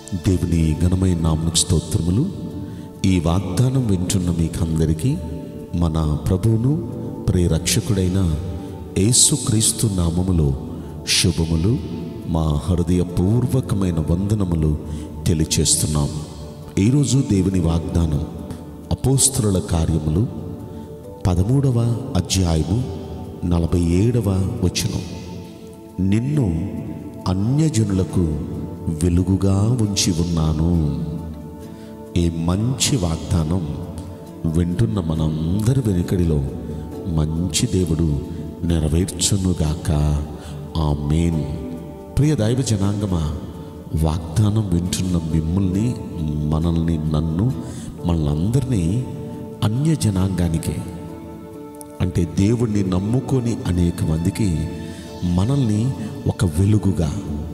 దేవుని ఘనమైన నామకు స్తోత్రములు ఈ వాగ్దానం వింటున్న మీకందరికీ మన ప్రభువును ప్రేరక్షకుడైన యేసుక్రీస్తు నామములో శుభములు మా హృదయపూర్వకమైన వందనములు తెలియచేస్తున్నాం ఈరోజు దేవుని వాగ్దానం అపోస్తుల కార్యములు పదమూడవ అధ్యాయము నలభై ఏడవ వచనం నిన్ను అన్యజనులకు వెలుగుగా ఉంచి ఉన్నాను ఈ మంచి వాగ్దానం వింటున్న మనందరి వెనుకడిలో మంచి దేవుడు నెరవేర్చునుగాక ఆ మెయిన్ ప్రియ దైవ జనాంగమా వాగ్దానం వింటున్న మిమ్మల్ని మనల్ని నన్ను మనందరినీ అన్య జనాంగానికే అంటే దేవుణ్ణి నమ్ముకొని అనేక మందికి మనల్ని ఒక వెలుగుగా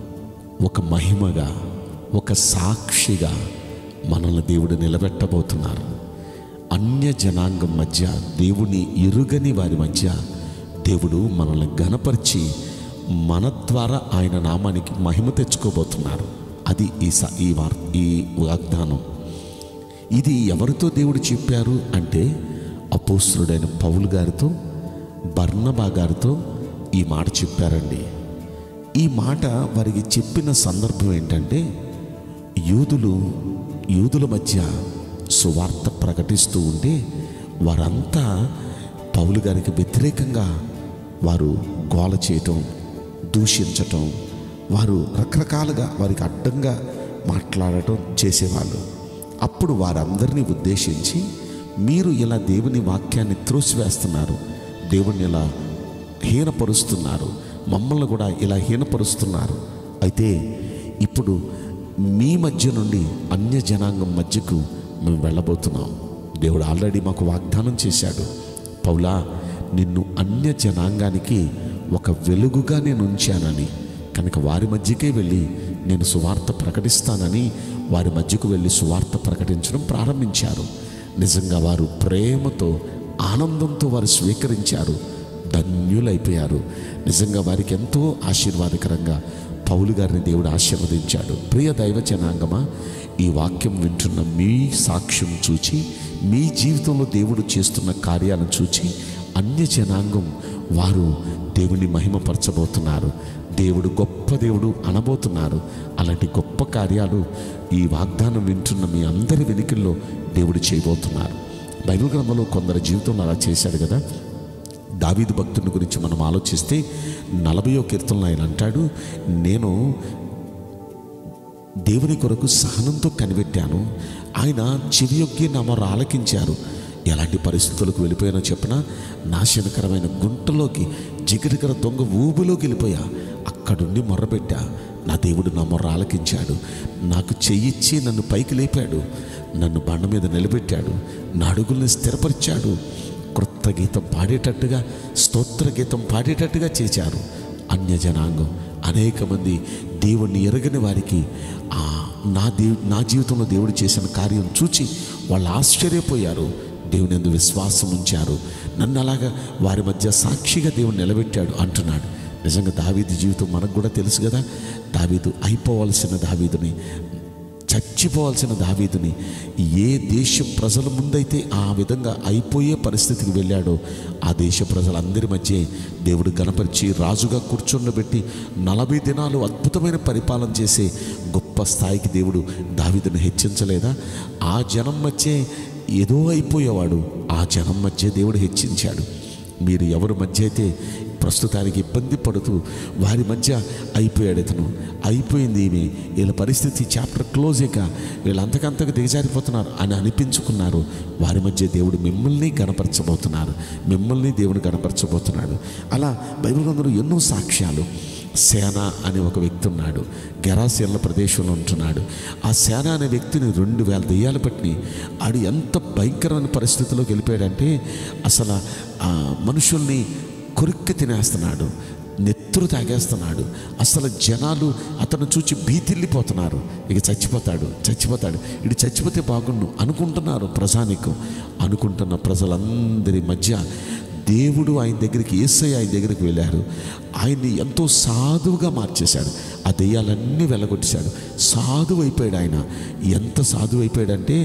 ఒక మహిమగా ఒక సాక్షిగా మనల్ని దేవుడు నిలబెట్టబోతున్నారు అన్య జనాంగం మధ్య దేవుని ఎరుగని వారి మధ్య దేవుడు మనల్ని గనపరిచి మన ద్వారా ఆయన నామానికి మహిమ తెచ్చుకోబోతున్నారు అది ఈ స ఈ వార్ ఈ వాగ్దానం ఇది ఎవరితో దేవుడు చెప్పారు అంటే అపోస్తుడైన పౌలు గారితో బర్నబా గారితో ఈ మాట చెప్పారండి ఈ మాట వారికి చెప్పిన సందర్భం ఏంటంటే యూదులు యూదుల మధ్య సువార్త ప్రకటిస్తూ ఉంటే వారంతా పౌలు గారికి వ్యతిరేకంగా వారు గోల చేయటం దూషించటం వారు రకరకాలుగా వారికి అడ్డంగా మాట్లాడటం చేసేవాళ్ళు అప్పుడు వారందరినీ ఉద్దేశించి మీరు ఇలా దేవుని వాక్యాన్ని త్రోసివేస్తున్నారు దేవుణ్ణి ఇలా హీనపరుస్తున్నారు మమ్మల్ని కూడా ఇలా హీనపరుస్తున్నారు అయితే ఇప్పుడు మీ మధ్య నుండి అన్య జనాంగం మధ్యకు మేము వెళ్ళబోతున్నాం దేవుడు ఆల్రెడీ మాకు వాగ్దానం చేశాడు పౌలా నిన్ను అన్య జనాంగానికి ఒక వెలుగుగా నేను ఉంచానని కనుక వారి మధ్యకే వెళ్ళి నేను సువార్త ప్రకటిస్తానని వారి మధ్యకు వెళ్ళి సువార్త ప్రకటించడం ప్రారంభించారు నిజంగా వారు ప్రేమతో ఆనందంతో వారు స్వీకరించారు ధన్యులైపోయారు నిజంగా వారికి ఎంతో ఆశీర్వాదకరంగా పౌలు గారిని దేవుడు ఆశీర్వదించాడు ప్రియ దైవ జనాంగమా ఈ వాక్యం వింటున్న మీ సాక్ష్యం చూచి మీ జీవితంలో దేవుడు చేస్తున్న కార్యాలను చూచి అన్య జనాంగం వారు దేవుని మహిమపరచబోతున్నారు దేవుడు గొప్ప దేవుడు అనబోతున్నారు అలాంటి గొప్ప కార్యాలు ఈ వాగ్దానం వింటున్న మీ అందరి వెనుకల్లో దేవుడు చేయబోతున్నారు బైబిల్ గ్రంథంలో కొందరి జీవితంలో అలా చేశాడు కదా దావీదు భక్తుని గురించి మనం ఆలోచిస్తే నలభయో కీర్తనలో ఆయన అంటాడు నేను దేవుని కొరకు సహనంతో కనిపెట్టాను ఆయన చెవియొగ్గి నా మొర ఆలకించారు ఎలాంటి పరిస్థితులకు వెళ్ళిపోయానో చెప్పిన నాశనకరమైన గుంటలోకి జిగటికర దొంగ ఊబిలోకి వెళ్ళిపోయా అక్కడుండి మొర్రపెట్టా నా దేవుడు నా మొర్ర ఆలకించాడు నాకు చెయ్యిచ్చి నన్ను పైకి లేపాడు నన్ను బండ మీద నిలబెట్టాడు నా అడుగుల్ని స్థిరపరిచాడు క్రొత్త గీతం పాడేటట్టుగా స్తోత్ర గీతం పాడేటట్టుగా చేశారు అన్యజనాంగం అనేక మంది దేవుణ్ణి ఎరగని వారికి ఆ నా దేవు నా జీవితంలో దేవుడు చేసిన కార్యం చూచి వాళ్ళు ఆశ్చర్యపోయారు దేవుని ఎందు విశ్వాసం ఉంచారు నన్ను అలాగా వారి మధ్య సాక్షిగా దేవుడు నిలబెట్టాడు అంటున్నాడు నిజంగా దావీదు జీవితం మనకు కూడా తెలుసు కదా దావీదు అయిపోవలసిన దావీదుని చచ్చిపోవాల్సిన దావీదుని ఏ దేశ ప్రజల ముందైతే ఆ విధంగా అయిపోయే పరిస్థితికి వెళ్ళాడో ఆ దేశ ప్రజలందరి మధ్య దేవుడు గణపరిచి రాజుగా కూర్చుండబెట్టి నలభై దినాలు అద్భుతమైన పరిపాలన చేసే గొప్ప స్థాయికి దేవుడు దావీదును హెచ్చించలేదా ఆ జనం మధ్య ఏదో అయిపోయేవాడు ఆ జనం మధ్య దేవుడు హెచ్చించాడు మీరు ఎవరి మధ్య అయితే ప్రస్తుతానికి ఇబ్బంది పడుతూ వారి మధ్య అయిపోయాడు ఇతను అయిపోయింది ఈమె వీళ్ళ పరిస్థితి చాప్టర్ క్లోజ్ ఇక వీళ్ళు అంతకంతకు దిగజారిపోతున్నారు అని అనిపించుకున్నారు వారి మధ్య దేవుడు మిమ్మల్ని గణపరచబోతున్నారు మిమ్మల్ని దేవుడు గణపరచబోతున్నాడు అలా బైబిల్ గ్రంథంలో ఎన్నో సాక్ష్యాలు సేన అనే ఒక వ్యక్తి ఉన్నాడు గెరాసీల ప్రదేశంలో ఉంటున్నాడు ఆ సేన అనే వ్యక్తిని రెండు వేల దెయ్యాలు పట్టి ఆడు ఎంత భయంకరమైన పరిస్థితిలోకి వెళ్ళిపోయాడంటే అసలు ఆ మనుషుల్ని కొరిక్కి తినేస్తున్నాడు నెత్తురు తాగేస్తున్నాడు అసలు జనాలు అతను చూచి భీతిల్లిపోతున్నారు ఇక చచ్చిపోతాడు చచ్చిపోతాడు ఇటు చచ్చిపోతే బాగుండు అనుకుంటున్నారు ప్రజానికం అనుకుంటున్న ప్రజలందరి మధ్య దేవుడు ఆయన దగ్గరికి ఏసై ఆయన దగ్గరికి వెళ్ళారు ఆయన్ని ఎంతో సాధువుగా మార్చేశాడు ఆ దెయ్యాలన్నీ వెళ్ళగొట్టేశాడు సాధువు అయిపోయాడు ఆయన ఎంత సాధువు అయిపోయాడంటే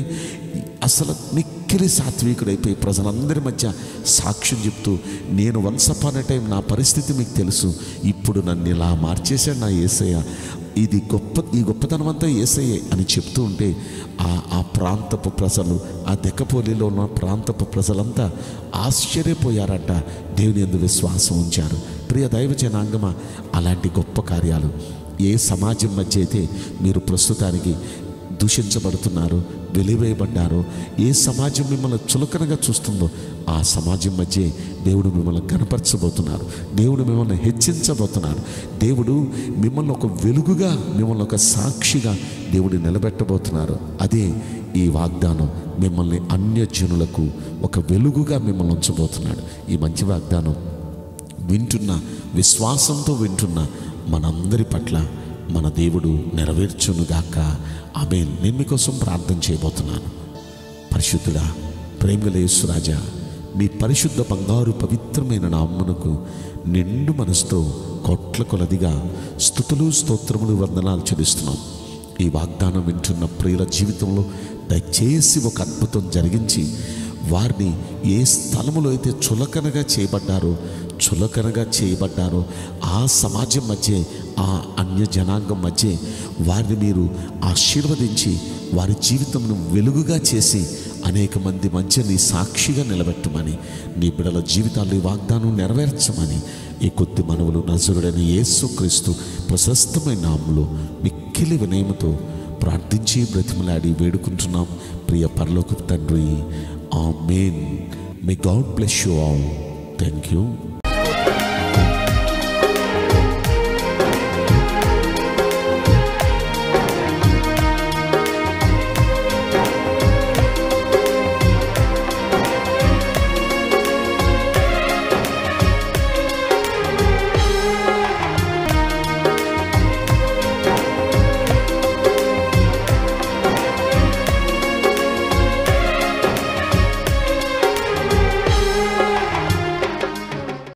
అసలు మిక్కిలి సాత్వికుడైపోయి ప్రజలందరి మధ్య సాక్ష్యం చెప్తూ నేను వన్స్ అపాన్ టైం నా పరిస్థితి మీకు తెలుసు ఇప్పుడు నన్ను ఇలా మార్చేశాడు నా ఏసయ్య ఇది గొప్ప ఈ గొప్పతనం అంతా ఏసయ్యే అని చెప్తూ ఉంటే ఆ ఆ ప్రాంతపు ప్రజలు ఆ దెక్కపోలిలో ఉన్న ప్రాంతపు ప్రజలంతా ఆశ్చర్యపోయారట దేవుని ఎందు విశ్వాసం ఉంచారు ప్రియ దైవ జనాంగమ అలాంటి గొప్ప కార్యాలు ఏ సమాజం మధ్య అయితే మీరు ప్రస్తుతానికి దూషించబడుతున్నారు వెలివేయబడ్డారో ఏ సమాజం మిమ్మల్ని చులకనగా చూస్తుందో ఆ సమాజం మధ్య దేవుడు మిమ్మల్ని కనపరచబోతున్నారు దేవుడు మిమ్మల్ని హెచ్చించబోతున్నారు దేవుడు మిమ్మల్ని ఒక వెలుగుగా మిమ్మల్ని ఒక సాక్షిగా దేవుడు నిలబెట్టబోతున్నారు అదే ఈ వాగ్దానం మిమ్మల్ని అన్యజనులకు ఒక వెలుగుగా మిమ్మల్ని ఉంచబోతున్నాడు ఈ మంచి వాగ్దానం వింటున్న విశ్వాసంతో వింటున్న మనందరి పట్ల మన దేవుడు నెరవేర్చునుగాక ఆమె నేను మీకోసం ప్రార్థన చేయబోతున్నాను పరిశుద్ధుడా ప్రేమలేసురాజా మీ పరిశుద్ధ బంగారు పవిత్రమైన నామ్మునకు నిండు మనసుతో కోట్ల కొలదిగా స్థుతులు స్తోత్రములు వందనాలు చెల్లిస్తున్నాం ఈ వాగ్దానం వింటున్న ప్రియుల జీవితంలో దయచేసి ఒక అద్భుతం జరిగించి వారిని ఏ స్థలములో అయితే చులకనగా చేయబడ్డారో చులకనగా చేయబడ్డారో ఆ సమాజం మధ్య ఆ అన్య జనాంగం మధ్య వారిని మీరు ఆశీర్వదించి వారి జీవితంను వెలుగుగా చేసి అనేక మంది మధ్య నీ సాక్షిగా నిలబెట్టమని నీ బిడల జీవితాల్లో ఈ వాగ్దానం నెరవేర్చమని ఈ కొద్ది మనవులు నజరుడైన యేసుక్రీస్తు ప్రశస్తమైన నామంలో మిక్కిలి వినయముతో ప్రార్థించి బ్రతిమలాడి వేడుకుంటున్నాం ప్రియ పరలోక తండ్రి amen may God bless you all thank you